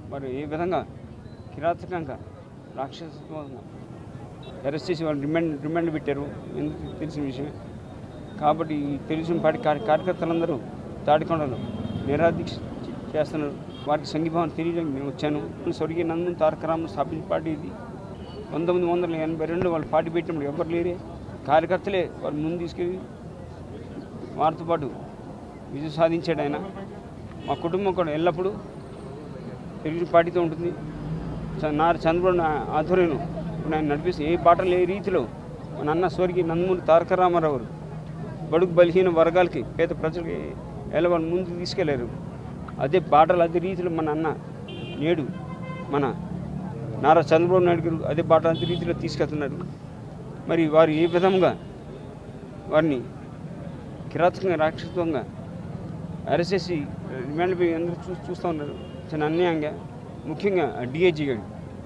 మరి ఏ విధంగా కిరాతకంగా రాక్షసత్వంగా అరెస్ట్ చేసి వాళ్ళు రిమాండ్ రిమాండ్ పెట్టారు ఎందుకు తెలిసిన విషయమే కాబట్టి ఈ తెలుగుదేశం పార్టీ కార్య కార్యకర్తలందరూ తాడికొండలో నిరాదీక్ష చేస్తున్నారు వారికి సంఘీభావం తెలియడానికి నేను వచ్చాను స్వర్గీయ నందన్ తారక రామన్ స్థాపించిన పార్టీ ఇది పంతొమ్మిది వందల ఎనభై రెండులో వాళ్ళు పార్టీ పెట్టినప్పుడు ఎవరు లేరే కార్యకర్తలే వారు ముందు తీసుకెళ్ళి వారితో పాటు విజయం సాధించాడు ఆయన మా కుటుంబం కూడా ఎల్లప్పుడూ తెలుగు పార్టీతో ఉంటుంది చ- నారా చంద్రబాబు నా- ఆధ్వర్యంలో ఇప్పుడు ఆయన నడిపిస్తే ఏ బాటలు ఏ రీతిలో మన అన్న స్వర్గీయ నందమూరి తారక రామారావు గారు బడుగు బలహీన వర్గాలకి పేద ప్రజలకి ఎలా వాళ్ళు ముందుకు తీసుకెళ్లారు అదే బాటలు అదే రీతిలో మన అన్న నేడు మన నారా చంద్రబాబు నాయుడు గారు అదే బాట అదే రీతిలో తీసుకెళ్తున్నారు మరి వారు ఏ విధంగా వారిని కిరాతకంగా రాక్షసత్వంగా అరెస్ట్ చేసి రిమాండ్ పోయి అందరూ చూ చూస్తూ ఉన్నారు చాలా అన్యాయంగా ముఖ్యంగా డిఐజీ గారు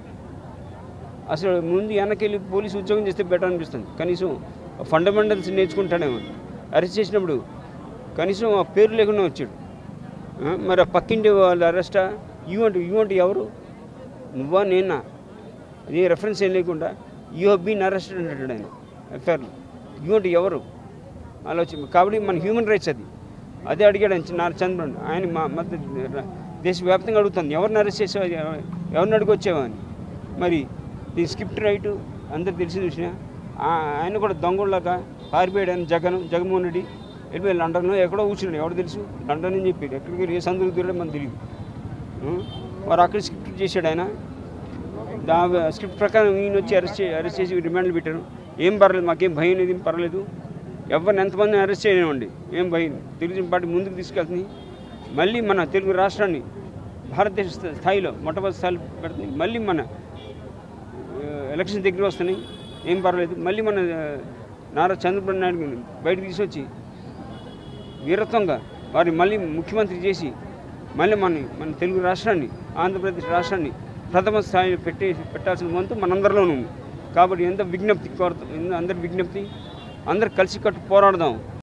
అసలు ముందు వెనకెళ్ళి పోలీసు ఉద్యోగం చేస్తే బెటర్ అనిపిస్తుంది కనీసం ఫండమెంటల్స్ నేర్చుకుంటాడేమో అరెస్ట్ చేసినప్పుడు కనీసం ఆ పేరు లేకుండా వచ్చాడు ఆ, మరి ఆ పక్కింటి వాళ్ళు అరెస్టా యూ అంటే యూ అంటే ఎవరు నువ్వా నేనా అదే రెఫరెన్స్ ఏం లేకుండా యూ హెవ్ బీన్ అరెస్టెడ్ అంటాడు ఆయన ఎఫ్ఐఆర్లో యూ అంటే ఎవరు ఆలోచన కాబట్టి మన హ్యూమన్ రైట్స్ అది అదే అడిగాడు ఆయన నారా చంద్రబాబు ఆయన మా మధ్య దేశవ్యాప్తంగా అడుగుతుంది ఎవరిని అరెస్ట్ చేసావు ఎవ- ఎవరిని అడుగొచ్చావా అని మరి ఈ స్క్రిప్ట్ రైట్ అందరు తెలిసిన విషయం ఆ- ఆయన కూడా దొంగలాగా పారిపోయాడు ఆయన జగన్ జగన్మోహన్ రెడ్డి వెళ్ళిపోయి లండన్లో ఎక్కడో కూర్చున్నాడు ఎవడు తెలుసు లండన్ అని చెప్పాడు ఎక్కడికి వెళ్ళి ఏ సందుకు తిరగడం మనకు తెలియదు ఆ? వారు అక్కడ స్క్రిప్ట్ చేశాడు ఆయన దా స్క్రిప్ట్ ప్రకారం ఈయన వచ్చి అరెస్ట్ చే అరెస్ట్ చేసి రిమాండ్లు పెట్టారు ఏం పర్లేదు మాకేం భయం లేదు ఏం పర్లేదు ఎవరిని ఎంతమందిని అరెస్ట్ చేయనివ్వండి ఏం భయం తెలుగుదేశం పార్టీ ముందుకు తీసుకెళ్తుంది మళ్ళీ మన తెలుగు రాష్ట్రాన్ని భారతదేశ స్థా- స్థాయిలో మొట్టమొదటి స్థాయిలో పెడుతుంది మళ్ళీ మన ఆ, ఎలక్షన్ దగ్గర వస్తున్నాయి ఏం పర్లేదు మళ్ళీ మన ఆ, నారా చంద్రబాబు నాయుడు గారిని బయటకు తీసుకొచ్చి వీరత్వంగా వారిని మళ్ళీ ముఖ్యమంత్రి చేసి మళ్ళీ మన మన తెలుగు రాష్ట్రాన్ని ఆంధ్రప్రదేశ్ రాష్ట్రాన్ని ప్రథమ స్థాయిలో పెట్టి పెట్టాల్సిన వంతు మనందరిలోనూ ఉంది కాబట్టి ఎంత విజ్ఞప్తి కోరుతాం అందరి విజ్ఞప్తి అందరు కలిసి కట్టు పోరాడదాం